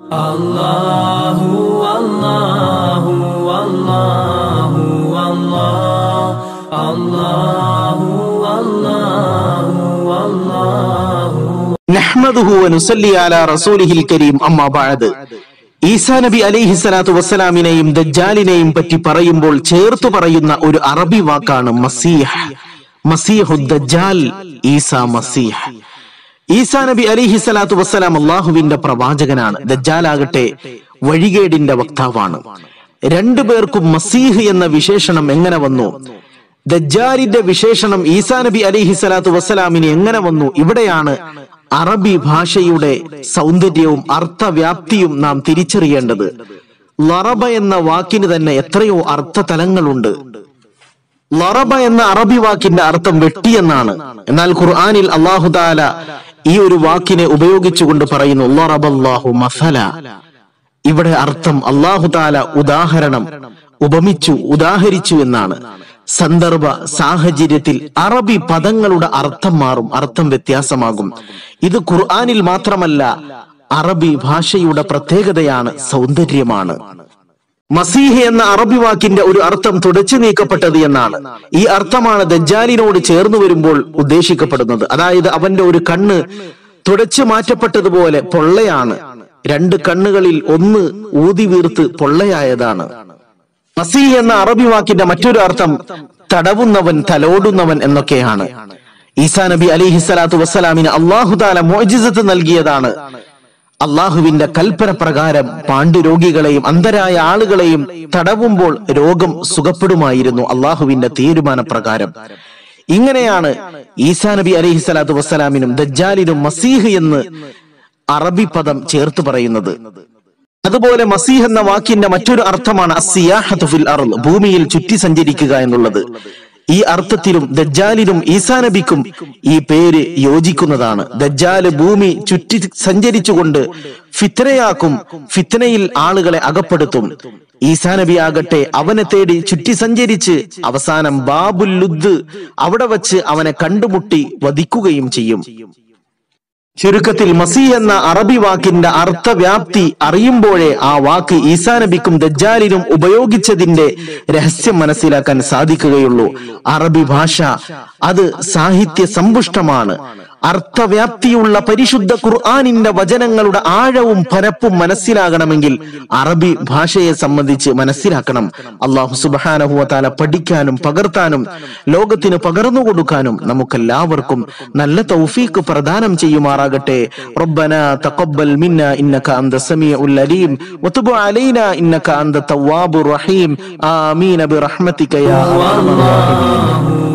الله والله والله والله الله والله والله നഹ്മദുഹു വനുസല്ലി അലാ റസൂലിഹിൽ കരീം അമ്മാ ബഅദ് ഈസാ നബി അലൈഹി സ്വലാത്തു വസ്സലാമിനെയും ദജ്ജാലിനെയും പറ്റി പറയുമ്പോൾ ചേർത്തു പറയുന്ന ഒരു അറബി വാക്കാണ് മസീഹ് മസീഹു ദജ്ജാൽ ഈസാ മസീഹ് ഈസാ നബി അലിഹി സ്വലാത്തു വസ്സലാം അള്ളാഹുവിന്റെ പ്രവാചകനാണ് ദജ്ജാലാകട്ടെ വഴികേടിന്റെ വക്താവാണ് രണ്ടുപേർക്കും മസീഹ് എന്ന വിശേഷണം എങ്ങനെ വന്നു ദജ്ജാലിന്റെ വിശേഷണം ഈസാ നബി അലിഹി സ്വലാത്തു വസ്സലാമിന് എങ്ങനെ വന്നു ഇവിടെയാണ് അറബി ഭാഷയുടെ സൗന്ദര്യവും അർത്ഥവ്യാപ്തിയും നാം തിരിച്ചറിയേണ്ടത് ലറബ എന്ന വാക്കിന് തന്നെ എത്രയോ അർത്ഥതലങ്ങളുണ്ട് ലറബ എന്ന അറബി വാക്കിന്റെ അർത്ഥം വെട്ടി എന്നാണ് എന്നാൽ ഖുർആനിൽ അള്ളാഹു താല ഈ ഒരു വാക്കിനെ ഉപയോഗിച്ചുകൊണ്ട് പറയുന്നു ലറബല്ലാഹു മസല ഇവിടെ അർത്ഥം അള്ളാഹു താല ഉദാഹരണം ഉപമിച്ചു ഉദാഹരിച്ചു എന്നാണ് സന്ദർഭ സാഹചര്യത്തിൽ അറബി പദങ്ങളുടെ അർത്ഥം മാറും അർത്ഥം വ്യത്യാസമാകും ഇത് ഖുർആനിൽ മാത്രമല്ല അറബി ഭാഷയുടെ പ്രത്യേകതയാണ് സൗന്ദര്യമാണ് മസീഹ് എന്ന അറബി വാക്കിന്റെ ഒരു അർത്ഥം തുടച്ചു നീക്കപ്പെട്ടത് എന്നാണ് ഈ അർത്ഥമാണ് ദജ്ജാലിനോട് ചേർന്നു വരുമ്പോൾ ഉദ്ദേശിക്കപ്പെടുന്നത് അതായത് അവന്റെ ഒരു കണ്ണ് തുടച്ചു മാറ്റപ്പെട്ടതുപോലെ പൊള്ളയാണ് രണ്ട് കണ്ണുകളിൽ ഒന്ന് ഊതി വീർത്ത് പൊള്ളയായതാണ് മസീഹ് എന്ന അറബി വാക്കിന്റെ മറ്റൊരു അർത്ഥം തടവുന്നവൻ തലോടുന്നവൻ എന്നൊക്കെയാണ് ഈസാ നബി അലിഹി സ്വലാത്തു വസ്സലാമിന് അള്ളാഹുദാല മോജിസത്ത് നൽകിയതാണ് അള്ളാഹുവിന്റെ കൽപ്പന പ്രകാരം പാണ്ഡുരോഗികളെയും അന്ധരായ ആളുകളെയും തടവുമ്പോൾ രോഗം സുഖപ്പെടുമായിരുന്നു അള്ളാഹുവിന്റെ തീരുമാന പ്രകാരം ഇങ്ങനെയാണ് ഈസാ നബി അലൈഹി സ്വലാത്തു വസ്സലാമിനും ദജ്ജാലിനും മസീഹ് എന്ന് അറബി പദം ചേർത്ത് പറയുന്നത് അതുപോലെ മസീഹ് എന്ന വാക്കിന്റെ മറ്റൊരു അർത്ഥമാണ് അസ്സിയാഹത്ത് ഫിൽ അർള് ഭൂമിയിൽ ചുറ്റി സഞ്ചരിക്കുക എന്നുള്ളത് ഈ അർത്ഥത്തിലും ദജ്ജാലിനും ഈസാ നബിക്കും ഈ പേര് യോജിക്കുന്നതാണ് ദജ്ജാല് ഭൂമി ചുറ്റി സഞ്ചരിച്ചുകൊണ്ട് ഫിത്തനയാക്കും ഫിത്തനയിൽ ആളുകളെ അകപ്പെടുത്തും ഈസാ നബി ആകട്ടെ അവനെ തേടി ചുറ്റി സഞ്ചരിച്ച് അവസാനം ബാബുൽ ലുദ് അവിടെ വച്ച് അവനെ കണ്ടുമുട്ടി വധിക്കുകയും ചെയ്യും ചുരുക്കത്തിൽ മസി എന്ന അറബി വാക്കിന്റെ അർത്ഥവ്യാപ്തി അറിയുമ്പോഴേ ആ വാക്ക് ഈസാ നബിക്കും ദജ്ജാലിനും ഉപയോഗിച്ചതിന്റെ രഹസ്യം മനസ്സിലാക്കാൻ സാധിക്കുകയുള്ളൂ അറബി ഭാഷ അത് സാഹിത്യ സമ്പുഷ്ടമാണ് അർത്ഥവ്യാപ്തിയുള്ള പരിശുദ്ധ ഖുർആാനിന്റെ വചനങ്ങളുടെ ആഴവും പരപ്പും മനസ്സിലാകണമെങ്കിൽ അറബി ഭാഷയെ സംബന്ധിച്ച് മനസ്സിലാക്കണം അള്ളാഹു സുബാനഹുവത്താല പഠിക്കാനും പകർത്താനും ലോകത്തിന് പകർന്നു കൊടുക്കാനും നമുക്കെല്ലാവർക്കും നല്ല തൗഫീഖ് പ്രദാനം ചെയ്യുമാറാകട്ടെ റബ്ബന തഖബ്ബൽ മിന്ന ഇന്നക അന്ത സമീഉൽ അലീം വതുബ് അലൈന ഇന്നക അന്ത തവ്വാബുർ റഹീം ആമീൻ ബിറഹ്മതിക യാ അർഹമർ റഹീമീൻ